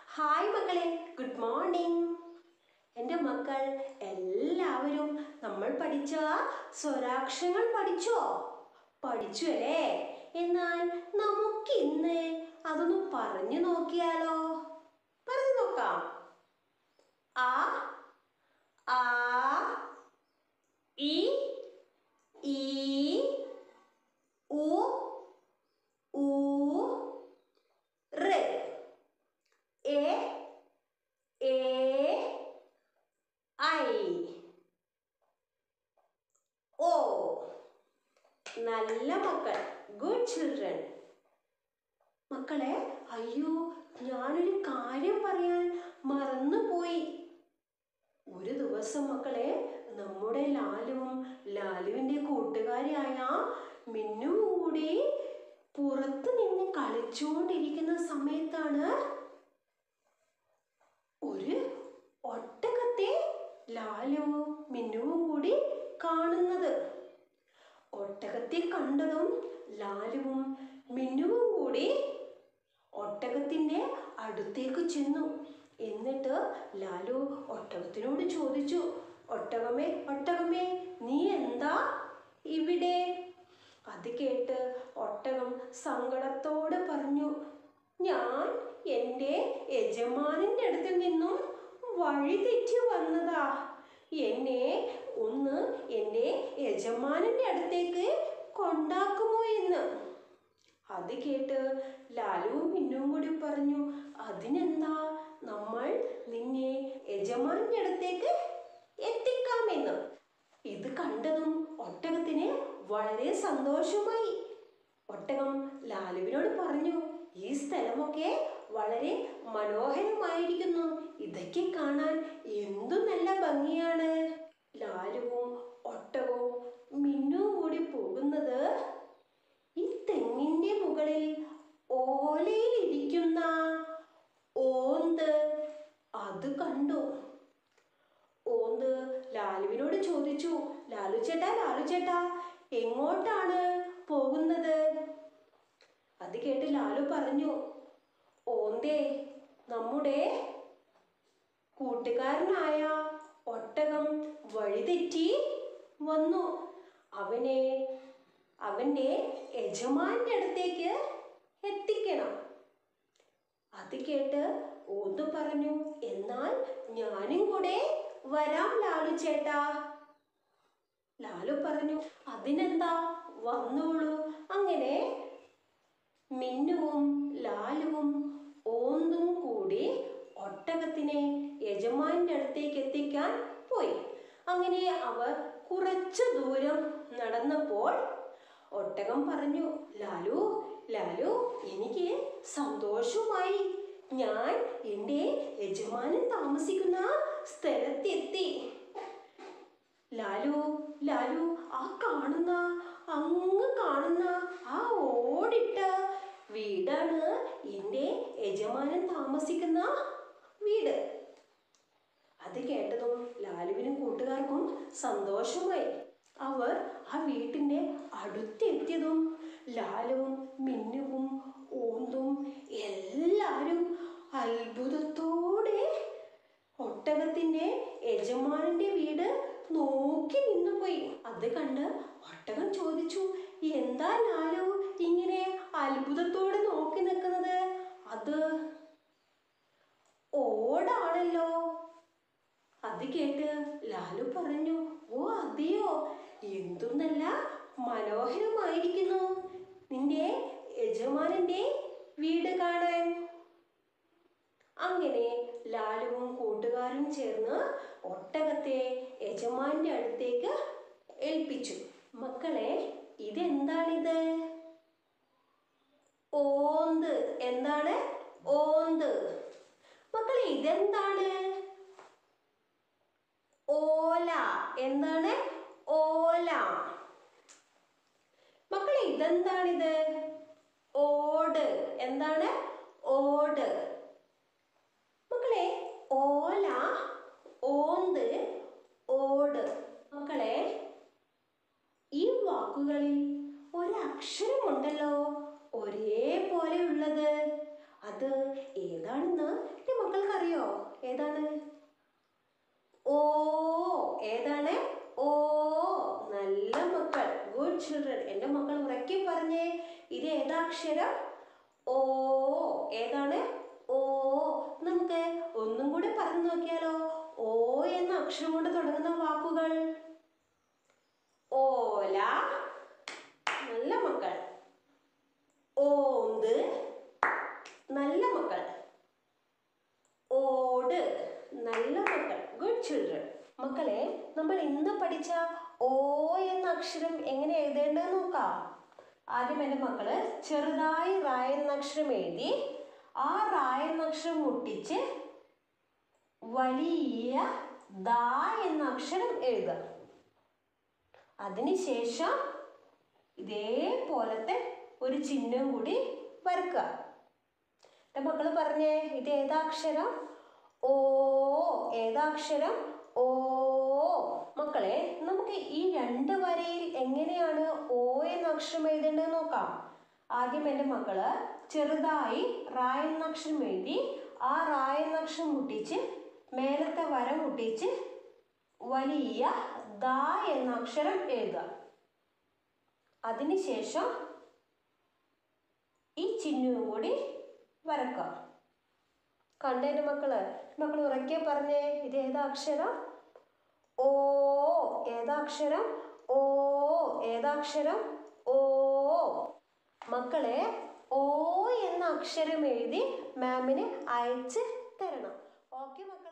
hi മക്കളെ good morning എൻ്റെ മക്കൾ എല്ലാവരും നമ്മൾ പഠിച്ച സ്വരാക്ഷരങ്ങൾ പഠിച്ചോ പഠിച്ചു അല്ലേ എന്നാൽ നമുക്ക് ഇന്ന് അതൊന്ന് പറഞ്ഞു നോക്കിയാലോ പറഞ്ഞു നോക്കാം ആ ആ ഇ ഈ ഉ ഊ റ് എ എ ഐ ഓ നല്ല മക്കൾ ഗുഡ് ചിൽഡ്രൻ മക്കളെ അയ്യോ ഞാനൊരു കാര്യം പറയാൻ മറന്നുപോയി ഒരു ദിവസം മക്കളെ നമ്മുടെ ലാലുവും ലാലുവിൻ്റെ കൂട്ടുകാരിയായ മിന്നും കൂടി പുറത്ത് നിന്ന് കളിച്ചുകൊണ്ടിരിക്കുന്ന സമയത്താണ് ഒരു ഒട്ടകത്തെ ലാലുവും മിന്നുവും കൂടി കാണുന്നത് ഒട്ടകത്തെ കണ്ടതും ലാലുവും മിന്നുവും കൂടി ഒട്ടകത്തിൻ്റെ അടുത്തേക്ക് ചെന്നു എന്നിട്ട് ലാലു ഒട്ടകത്തിനോട് ചോദിച്ചു ഒട്ടകമേ ഒട്ടകമേ നീ എന്താ ഇവിടെ അത് കേട്ട് ഒട്ടകം സങ്കടത്തോടെ പറഞ്ഞു ഞാൻ എൻ്റെ യജമാനൻ്റെ അടുത്തിൽ നിന്നും വഴി തെറ്റി വന്നതാ എന്നെ ഒന്ന് എൻ്റെ യജമാനൻ്റെ അടുത്തേക്ക് കൊണ്ടാക്കുമോ എന്ന് അത് കേട്ട് ലാലുവും മിന്നും കൂടി പറഞ്ഞു അതിനെന്താ നമ്മൾ നിന്നെ യജമാന്റെ അടുത്തേക്ക് എത്തിക്കാമെന്ന് ഇത് കണ്ടതും ഒട്ടകത്തിന് വളരെ സന്തോഷമായി ഒട്ടകം ലാലുവിനോട് പറഞ്ഞു ഈ സ്ഥലമൊക്കെ വളരെ മനോഹരമായിരിക്കുന്നു ഇതൊക്കെ കാണാൻ എന്തു നല്ല ഭംഗിയാണ് ലാലുവും ഒട്ടകവും മിന്നും കൂടി പോകുന്നത് ഈ തെങ്ങിന്റെ മുകളിൽ ഓലയിൽ ഇരിക്കുന്ന ഓന്ത് അത് കണ്ടു ഓന്ത് ലാലുവിനോട് ചോദിച്ചു ലാലു ചേട്ടാ ലാലു ചേട്ടാ എങ്ങോട്ടാണ് പോകുന്നത് അത് കേട്ട് ലാലു പറഞ്ഞു ഓന്തേ നമ്മുടെ കൂട്ടുകാരനായ ഒട്ടകം വഴിതെറ്റി വന്നു അവനെ അവൻ്റെ യജമാന്റെ അടുത്തേക്ക് എത്തിക്കണം അത് കേട്ട് ഓന്ത് പറഞ്ഞു എന്നാൽ ഞാനും കൂടെ വരാം ലാലു ചേട്ടാ ലാലു പറഞ്ഞു അതിനെന്താ വന്നോളൂ അങ്ങനെ മിന്നുവും ലാലുവും ഓന്തും കൂടി ഒട്ടകത്തിനെ യജമാന്റെ അടുത്തേക്ക് എത്തിക്കാൻ പോയി അങ്ങനെ അവർ കുറച്ചു ദൂരം നടന്നപ്പോൾ ഒട്ടകം പറഞ്ഞു ലാലു ലാലു എനിക്ക് സന്തോഷമായി ഞാൻ എൻ്റെ യജമാനൻ താമസിക്കുന്ന സ്ഥലത്തെത്തി ലാലു ലാലു ആ കാണുന്ന അങ്ങ് കാണുന്ന ആ ഓടിട്ട വീടാണ് എൻ്റെ യജമാനൻ താമസിക്കുന്ന വീട് അത് കേട്ടതും ലാലുവിനും കൂട്ടുകാർക്കും സന്തോഷമായി അവർ ആ വീട്ടിൻ്റെ അടുത്തെത്തിയതും ലാലുവും മിന്നുവും ഓന്തും എല്ലാവരും അത്ഭുതത്തോടെ ഒട്ടകത്തിൻ്റെ യജമാനന്റെ വീട് നോക്കി നിന്നുപോയി അത് കണ്ട് ഒട്ടകം ചോദിച്ചു എന്താ ലാലു ഇങ്ങനെ അത്ഭുതത്തോടെ നോക്കി നിൽക്കുന്നത് അത് ഓടാണല്ലോ അത് കേട്ട് ലാലു പറഞ്ഞു ഓ അതെയോ എന്തും നല്ല മനോഹരമായിരിക്കുന്നു നിന്റെ യജമാനന്റെ വീട് കാണാൻ അങ്ങനെ ലാലുവും കൂട്ടുകാരും ചേർന്ന് ഒട്ടകത്തെ യജമാന്റെ അടുത്തേക്ക് ഏൽപ്പിച്ചു മക്കളെ ഇതെന്താണിത് ഓന്ത് എന്താണ് ഓന്ത് മക്കളെ ഇതെന്താണ് ഓല എന്താണ് ഓല മക്കളെ ഇതെന്താണിത് ഓട് എന്താണ് ഓട് മക്കളെ ഓല ഓന്ത് ഓട് മക്കളെ ഈ വാക്കുകളിൽ ഒരക്ഷരമുണ്ടല്ലോ ഒരേപോലെ ഉള്ളത് അത് ഏതാണെന്ന് എൻ്റെ അക്ഷരം ഓ ഏതാണ് ഓ നമുക്ക് ഒന്നും കൂടി പറഞ്ഞു നോക്കിയാലോ ഓ എന്ന അക്ഷരം കൊണ്ട് തുടങ്ങുന്ന വാക്കുകൾ ഓല നല്ല മക്കൾ ഓന്ത് നല്ല മക്കൾ ഓട് നല്ല മക്കൾ ഗുഡ് ചിൽഡ്രൻ മക്കളെ നമ്മൾ ഇന്ന് പഠിച്ച ഓ എന്ന അക്ഷരം എങ്ങനെ എഴുതേണ്ടത് നോക്കാം ആദ്യം എൻ്റെ മക്കള് ചെറുതായി റായ എന്ന അക്ഷരം എഴുതി ആ റായ എന്ന അക്ഷരം മുട്ടിച്ച് വലിയ ദാ എന്ന അക്ഷരം എഴുതുക അതിനുശേഷം ഇതേപോലത്തെ ഒരു ചിഹ്നം കൂടി വരക്കുക എൻ്റെ മക്കൾ പറഞ്ഞേ ഇത് ഏതാ അക്ഷരം ഓ ഏതാ അക്ഷരം ഓ മക്കളെ നമുക്ക് ഈ രണ്ട് വരയിൽ എങ്ങനെയാണ് ഓ എന്ന അക്ഷരം എഴുതേണ്ടത് നോക്കാം ആദ്യം എൻ്റെ മക്കള് ചെറുതായി റാ എന്ന അക്ഷരം എഴുതി ആ റാ എന്ന അക്ഷരം മുട്ടിച്ച് മേലത്തെ വര മുട്ടിച്ച് വലിയ ദ എന്ന അക്ഷരം എഴുതുക അതിനുശേഷം ഈ ചിഹ്നവും കൂടി വരക്കുക കണ്ടേൻ്റെ മക്കള് മക്കൾ ഉറക്കെ പറഞ്ഞേ ഇത് ഏതാ അക്ഷരം ഓ ഏതാ അക്ഷരം ഓ ഏതാ അക്ഷരം ഓ മക്കളെ ഓ എന്ന അക്ഷരം എഴുതി മാമിന് അയച്ച് തരണം ഓക്കെ മക്കളെ